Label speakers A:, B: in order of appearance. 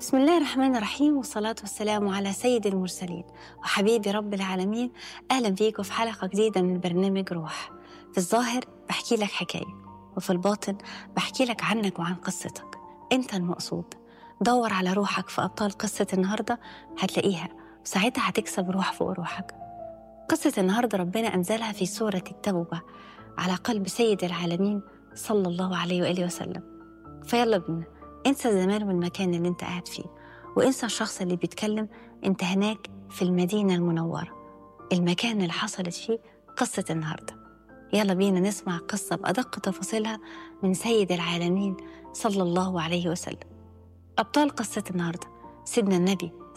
A: بسم الله الرحمن الرحيم والصلاة والسلام على سيد المرسلين وحبيبي رب العالمين أهلا بيكم في حلقة جديدة من برنامج روح في الظاهر بحكي لك حكاية وفي الباطن بحكي لك عنك وعن قصتك أنت المقصود دور على روحك في أبطال قصة النهاردة هتلاقيها وساعتها هتكسب روح فوق روحك قصة النهاردة ربنا أنزلها في سورة التوبة على قلب سيد العالمين صلى الله عليه وآله وسلم فيلا بينا انسى الزمان والمكان اللي انت قاعد فيه وانسى الشخص اللي بيتكلم انت هناك في المدينة المنورة المكان اللي حصلت فيه قصة النهاردة يلا بينا نسمع قصة بأدق تفاصيلها من سيد العالمين صلى الله عليه وسلم أبطال قصة النهاردة سيدنا النبي